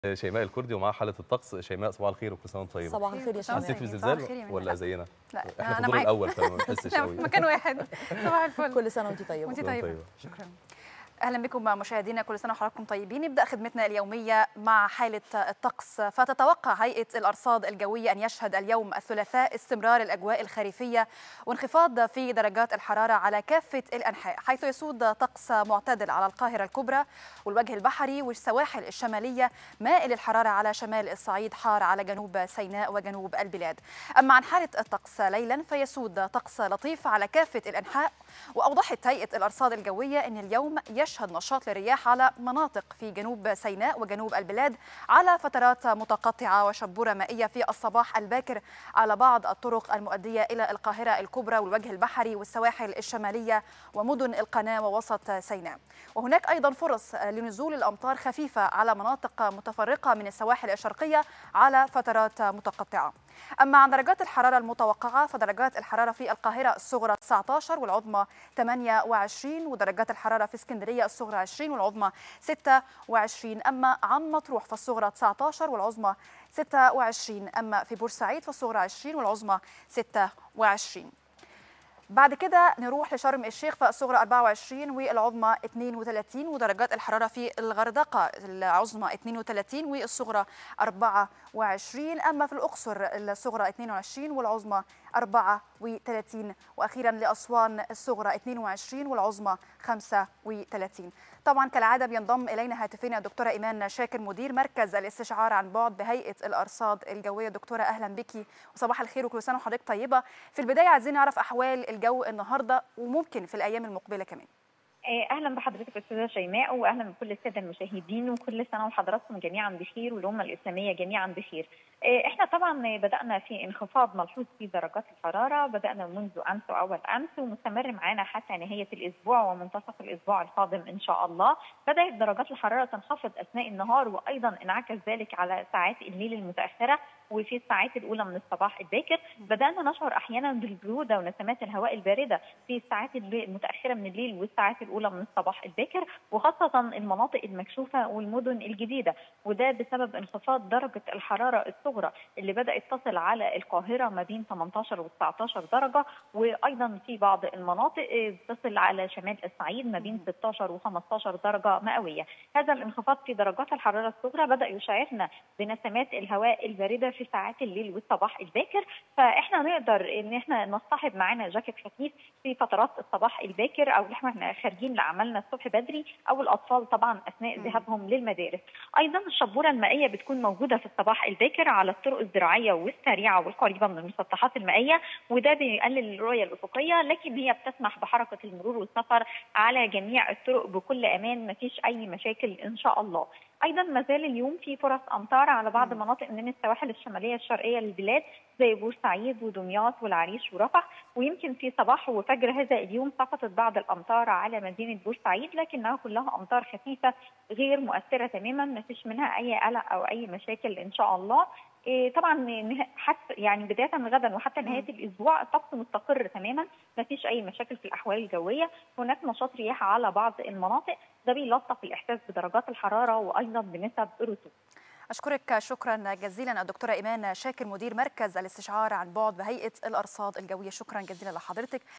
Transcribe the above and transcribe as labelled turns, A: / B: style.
A: شيماء الكردي ومعاها حاله الطقس شيماء صباح الخير وكل سنه وانت طيبه
B: صباح الخير يا
A: حسيت
B: شيماء
A: بزلزال ولا زينا
C: لا
A: احنا في
C: انا
A: الدور
C: معاك
A: الاول فما بنحسش
C: احنا
A: قوي
C: في مكان واحد صباح الفل
B: كل سنه وانت طيبه
C: وانت
A: كل
C: طيبه
A: طيبة.
C: شكرا اهلا بكم مشاهدينا كل سنه وحضراتكم طيبين نبدا خدمتنا اليوميه مع حاله الطقس فتتوقع هيئه الارصاد الجويه ان يشهد اليوم الثلاثاء استمرار الاجواء الخريفيه وانخفاض في درجات الحراره على كافه الانحاء حيث يسود طقس معتدل على القاهره الكبرى والوجه البحري والسواحل الشماليه مائل الحراره على شمال الصعيد حار على جنوب سيناء وجنوب البلاد اما عن حاله الطقس ليلا فيسود طقس لطيف على كافه الانحاء واوضحت هيئه الارصاد الجويه ان اليوم يشهد نشاط للرياح على مناطق في جنوب سيناء وجنوب البلاد على فترات متقطعه وشبوره مائيه في الصباح الباكر على بعض الطرق المؤديه الى القاهره الكبرى والوجه البحري والسواحل الشماليه ومدن القناه ووسط سيناء وهناك ايضا فرص لنزول الامطار خفيفه على مناطق متفرقه من السواحل الشرقيه على فترات متقطعه أما عن درجات الحرارة المتوقعة فدرجات الحرارة في القاهرة الصغرى 19 والعظمى 28 ودرجات الحرارة في اسكندرية الصغرى 20 والعظمى 26 أما عن مطروح فالصغرى 19 والعظمى 26 أما في بورسعيد فالصغرى 20 والعظمى 26 بعد كده نروح لشرم الشيخ فالصغرى 24 والعظمى 32 ودرجات الحرارة في الغردقة العظمى 32 والصغرى 24 أما في الأقصر الصغرى 22 والعظمى 34 وأخيرا لأسوان الصغرى 22 والعظمى 35 طبعا كالعادة بينضم إلينا هاتفيا الدكتورة إيمان شاكر مدير مركز الاستشعار عن بعد بهيئة الأرصاد الجوية دكتورة أهلا بك وصباح الخير وكل سنة وحضرتك طيبة في البداية عايزين نعرف أحوال الجو النهاردة وممكن في الأيام المقبلة كمان
D: اهلا بحضرتك استاذه شيماء واهلا بكل الساده المشاهدين وكل سنه وحضراتكم جميعا بخير والامه الاسلاميه جميعا بخير. احنا طبعا بدانا في انخفاض ملحوظ في درجات الحراره بدانا منذ امس واول امس ومستمر معانا حتى نهايه الاسبوع ومنتصف الاسبوع القادم ان شاء الله. بدات درجات الحراره تنخفض اثناء النهار وايضا انعكس ذلك على ساعات الليل المتاخره وفي الساعات الاولى من الصباح الباكر بدانا نشعر احيانا بالبروده ونسمات الهواء البارده في الساعات المتاخره من الليل والساعات الاولى من الصباح الباكر وخاصه المناطق المكشوفه والمدن الجديده وده بسبب انخفاض درجه الحراره الصغرى اللي بدات تصل على القاهره ما بين 18 و 19 درجه وايضا في بعض المناطق تصل على شمال الصعيد ما بين 16 و 15 درجه مئويه هذا الانخفاض في درجات الحراره الصغرى بدا يشعرنا بنسمات الهواء البارده في ساعات الليل والصباح الباكر فاحنا نقدر ان احنا نصطحب معانا جاكيت خفيف في فترات الصباح الباكر او احنا خارجين لعملنا الصبح بدري او الاطفال طبعا اثناء ذهابهم للمدارس ايضا الشبوره المائيه بتكون موجوده في الصباح الباكر على الطرق الزراعيه والسريعه والقريبه من المسطحات المائيه وده بيقلل الرؤيه الافقيه لكن هي بتسمح بحركه المرور والسفر على جميع الطرق بكل امان مفيش اي مشاكل ان شاء الله ايضا ما زال اليوم في فرص امطار على بعض مناطق من السواحل الشماليه الشرقيه للبلاد زي بورسعيد ودمياط والعريش ورفح ويمكن في صباح وفجر هذا اليوم سقطت بعض الامطار على مدينه بورسعيد لكنها كلها امطار خفيفه غير مؤثره تماما ما فيش منها اي قلق او اي مشاكل ان شاء الله إيه طبعا حتى يعني بدايه غدا وحتى نهايه الاسبوع الطقس مستقر تماما ما فيش اي مشاكل في الاحوال الجويه هناك نشاط رياح على بعض المناطق ده بيلطف الاحساس بدرجات الحراره وايضا بنسب الرطوبه
C: أشكرك شكرا جزيلا الدكتورة إيمان شاكر مدير مركز الاستشعار عن بعد بهيئة الأرصاد الجوية شكرا جزيلا لحضرتك